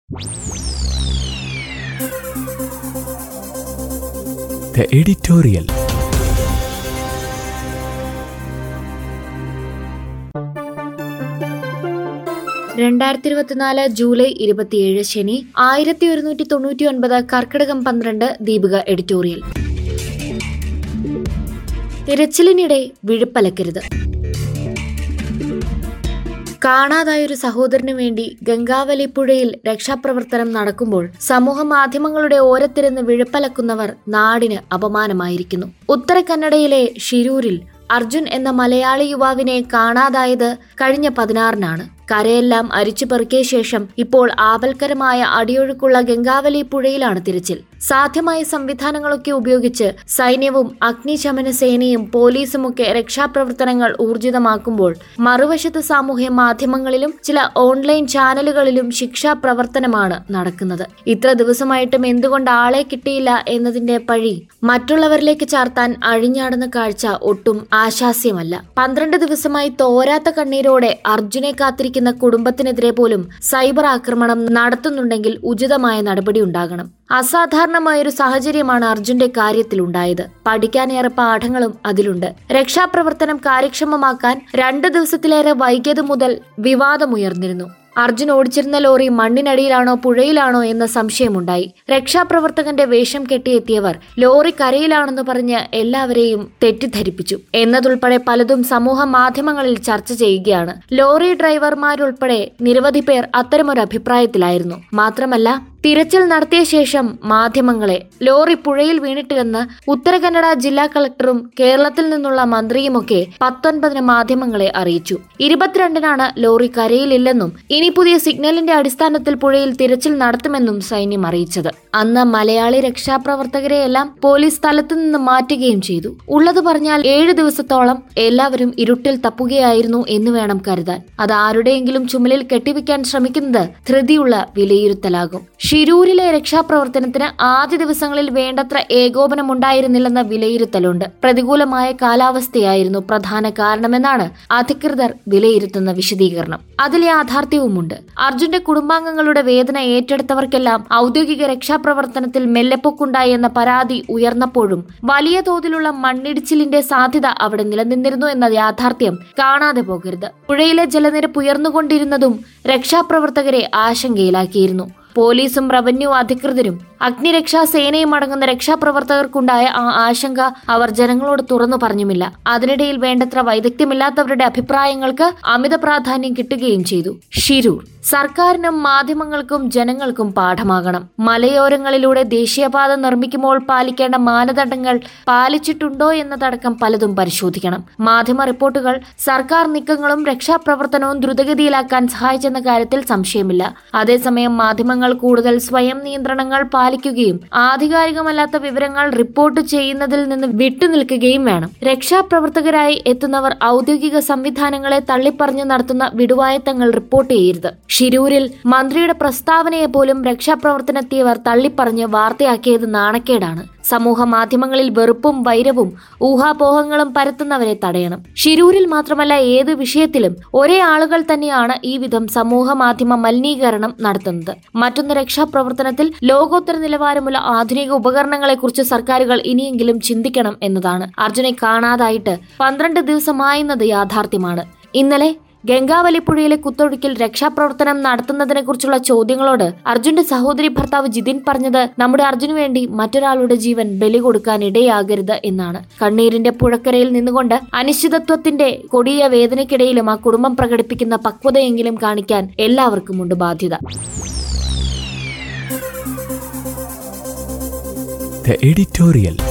The editorial. രണ്ടായിരത്തി ഇരുപത്തിനാല് July ഇരുപത്തിയേഴ് ശനി ആയിരത്തി ഒരുന്നൂറ്റി തൊണ്ണൂറ്റി ഒൻപത് കർക്കിടകം പന്ത്രണ്ട് ദീപിക എഡിറ്റോറിയൽ തിരച്ചിലിനിടെ വിഴുപ്പലക്കരുത് കാണാതായൊരു സഹോദരനു വേണ്ടി ഗംഗാവലി പുഴയിൽ രക്ഷാപ്രവർത്തനം നടക്കുമ്പോൾ സമൂഹ മാധ്യമങ്ങളുടെ ഓരത്തിരുന്ന് വിഴുപ്പലക്കുന്നവർ നാടിന് അപമാനമായിരിക്കുന്നു ഉത്തര കന്നഡയിലെ ഷിരൂരിൽ അർജുൻ എന്ന മലയാളി യുവാവിനെ കാണാതായത് കഴിഞ്ഞ പതിനാറിനാണ് കരയെല്ലാം അരിച്ചു പെറുക്കിയ ശേഷം ഇപ്പോൾ ആപൽക്കരമായ അടിയൊഴുക്കുള്ള ഗംഗാവലി പുഴയിലാണ് തിരച്ചിൽ സാധ്യമായ സംവിധാനങ്ങളൊക്കെ ഉപയോഗിച്ച് സൈന്യവും അഗ്നിശമന സേനയും പോലീസുമൊക്കെ രക്ഷാപ്രവർത്തനങ്ങൾ ഊർജിതമാക്കുമ്പോൾ മറുവശത്ത് സാമൂഹ്യ മാധ്യമങ്ങളിലും ചില ഓൺലൈൻ ചാനലുകളിലും ശിക്ഷാ പ്രവർത്തനമാണ് നടക്കുന്നത് ഇത്ര ദിവസമായിട്ടും എന്തുകൊണ്ട് ആളെ കിട്ടിയില്ല എന്നതിന്റെ പഴി മറ്റുള്ളവരിലേക്ക് ചാർത്താൻ അഴിഞ്ഞാടുന്ന കാഴ്ച ഒട്ടും ആശാസ്യമല്ല പന്ത്രണ്ട് ദിവസമായി തോരാത്ത കണ്ണീരോടെ അർജുനെ കാത്തിരിക്കുന്ന കുടുംബത്തിനെതിരെ പോലും സൈബർ ആക്രമണം നടത്തുന്നുണ്ടെങ്കിൽ ഉചിതമായ നടപടി ഉണ്ടാകണം അസാധാരണമായൊരു സാഹചര്യമാണ് അർജുന്റെ കാര്യത്തിലുണ്ടായത് പഠിക്കാനേറെ പാഠങ്ങളും അതിലുണ്ട് രക്ഷാപ്രവർത്തനം കാര്യക്ഷമമാക്കാൻ രണ്ട് ദിവസത്തിലേറെ വൈകിയത് മുതൽ വിവാദമുയർന്നിരുന്നു അർജുൻ ഓടിച്ചിരുന്ന ലോറി മണ്ണിനടിയിലാണോ പുഴയിലാണോ എന്ന സംശയമുണ്ടായി രക്ഷാപ്രവർത്തകന്റെ വേഷം കെട്ടിയെത്തിയവർ ലോറി കരയിലാണെന്ന് പറഞ്ഞ് എല്ലാവരെയും തെറ്റിദ്ധരിപ്പിച്ചു എന്നതുൾപ്പെടെ പലതും സമൂഹ മാധ്യമങ്ങളിൽ ചർച്ച ചെയ്യുകയാണ് ലോറി ഡ്രൈവർമാരുൾപ്പെടെ നിരവധി പേർ അത്തരമൊരു അഭിപ്രായത്തിലായിരുന്നു മാത്രമല്ല തിരച്ചിൽ നടത്തിയ ശേഷം മാധ്യമങ്ങളെ ലോറി പുഴയിൽ വീണിട്ടില്ലെന്ന് ഉത്തര കന്നഡ ജില്ലാ കളക്ടറും കേരളത്തിൽ നിന്നുള്ള മന്ത്രിയുമൊക്കെ പത്തൊൻപതിന് മാധ്യമങ്ങളെ അറിയിച്ചു ഇരുപത്തിരണ്ടിനാണ് ലോറി കരയിലില്ലെന്നും ഇനി പുതിയ സിഗ്നലിന്റെ അടിസ്ഥാനത്തിൽ പുഴയിൽ തിരച്ചിൽ നടത്തുമെന്നും സൈന്യം അറിയിച്ചത് അന്ന് മലയാളി രക്ഷാപ്രവർത്തകരെയെല്ലാം പോലീസ് സ്ഥലത്തു നിന്ന് മാറ്റുകയും ചെയ്തു ഉള്ളത് പറഞ്ഞാൽ ഏഴ് ദിവസത്തോളം എല്ലാവരും ഇരുട്ടിൽ തപ്പുകയായിരുന്നു എന്ന് വേണം കരുതാൻ അത് ആരുടെയെങ്കിലും ചുമലിൽ കെട്ടിവെക്കാൻ ശ്രമിക്കുന്നത് ധൃതിയുള്ള വിലയിരുത്തലാകും ഷിരൂരിലെ രക്ഷാപ്രവർത്തനത്തിന് ആദ്യ ദിവസങ്ങളിൽ വേണ്ടത്ര ഏകോപനമുണ്ടായിരുന്നില്ലെന്ന വിലയിരുത്തലുണ്ട് പ്രതികൂലമായ കാലാവസ്ഥയായിരുന്നു പ്രധാന കാരണമെന്നാണ് അധികൃതർ വിലയിരുത്തുന്ന വിശദീകരണം അതിൽ യാഥാർത്ഥ്യവുമുണ്ട് അർജുന്റെ കുടുംബാംഗങ്ങളുടെ വേദന ഏറ്റെടുത്തവർക്കെല്ലാം ഔദ്യോഗിക രക്ഷാപ്രവർത്തനത്തിൽ മെല്ലെപ്പൊക്കുണ്ടായി എന്ന പരാതി ഉയർന്നപ്പോഴും വലിയ തോതിലുള്ള മണ്ണിടിച്ചിലിന്റെ സാധ്യത അവിടെ നിലനിന്നിരുന്നു എന്ന യാഥാർത്ഥ്യം കാണാതെ പോകരുത് പുഴയിലെ ജലനിരപ്പ് ഉയർന്നുകൊണ്ടിരുന്നതും രക്ഷാപ്രവർത്തകരെ ആശങ്കയിലാക്കിയിരുന്നു പോലീസും റവന്യൂ അധികൃതരും അഗ്നിരക്ഷാ സേനയും അടങ്ങുന്ന രക്ഷാപ്രവർത്തകർക്കുണ്ടായ ആ ആശങ്ക അവർ ജനങ്ങളോട് തുറന്നു പറഞ്ഞുമില്ല അതിനിടയിൽ വേണ്ടത്ര വൈദഗ്ധ്യമില്ലാത്തവരുടെ അഭിപ്രായങ്ങൾക്ക് അമിത പ്രാധാന്യം കിട്ടുകയും ചെയ്തു ഷിരൂർ സർക്കാരിനും മാധ്യമങ്ങൾക്കും ജനങ്ങൾക്കും പാഠമാകണം മലയോരങ്ങളിലൂടെ ദേശീയപാത നിർമ്മിക്കുമ്പോൾ പാലിക്കേണ്ട മാനദണ്ഡങ്ങൾ പാലിച്ചിട്ടുണ്ടോ എന്നതടക്കം പലതും പരിശോധിക്കണം മാധ്യമ റിപ്പോർട്ടുകൾ സർക്കാർ നീക്കങ്ങളും രക്ഷാപ്രവർത്തനവും ദ്രുതഗതിയിലാക്കാൻ സഹായിച്ചെന്ന കാര്യത്തിൽ സംശയമില്ല അതേസമയം മാധ്യമങ്ങൾ കൂടുതൽ സ്വയം നിയന്ത്രണങ്ങൾ പാലിക്കുകയും ആധികാരികമല്ലാത്ത വിവരങ്ങൾ റിപ്പോർട്ട് ചെയ്യുന്നതിൽ നിന്ന് വിട്ടുനിൽക്കുകയും വേണം രക്ഷാപ്രവർത്തകരായി എത്തുന്നവർ ഔദ്യോഗിക സംവിധാനങ്ങളെ തള്ളിപ്പറഞ്ഞു നടത്തുന്ന വിടുവായത്തങ്ങൾ റിപ്പോർട്ട് ചെയ്യരുത് ഷിരൂരിൽ മന്ത്രിയുടെ പ്രസ്താവനയെ പോലും രക്ഷാപ്രവർത്തനത്തിയവർ തള്ളിപ്പറഞ്ഞ് വാർത്തയാക്കിയത് നാണക്കേടാണ് സമൂഹ മാധ്യമങ്ങളിൽ വെറുപ്പും വൈരവും ഊഹാപോഹങ്ങളും പരത്തുന്നവരെ തടയണം ഷിരൂരിൽ മാത്രമല്ല ഏത് വിഷയത്തിലും ഒരേ ആളുകൾ തന്നെയാണ് ഈ വിധം സമൂഹ മാധ്യമ മലിനീകരണം നടത്തുന്നത് മറ്റൊന്ന് രക്ഷാപ്രവർത്തനത്തിൽ ലോകോത്തര നിലവാരമുള്ള ആധുനിക ഉപകരണങ്ങളെക്കുറിച്ച് സർക്കാരുകൾ ഇനിയെങ്കിലും ചിന്തിക്കണം എന്നതാണ് അർജുനെ കാണാതായിട്ട് പന്ത്രണ്ട് ദിവസമായെന്നത് യാഥാർത്ഥ്യമാണ് ഇന്നലെ ഗംഗാവലിപ്പുഴയിലെ കുത്തൊഴുക്കിൽ രക്ഷാപ്രവർത്തനം നടത്തുന്നതിനെക്കുറിച്ചുള്ള ചോദ്യങ്ങളോട് അർജുന്റെ സഹോദരി ഭർത്താവ് ജിതിൻ പറഞ്ഞത് നമ്മുടെ അർജുനു വേണ്ടി മറ്റൊരാളുടെ ജീവൻ ബലി കൊടുക്കാൻ ഇടയാകരുത് എന്നാണ് കണ്ണീരിന്റെ പുഴക്കരയിൽ നിന്നുകൊണ്ട് അനിശ്ചിതത്വത്തിന്റെ കൊടിയ വേദനയ്ക്കിടയിലും ആ കുടുംബം പ്രകടിപ്പിക്കുന്ന പക്വതയെങ്കിലും കാണിക്കാൻ എല്ലാവർക്കുമുണ്ട് ബാധ്യത The editorial.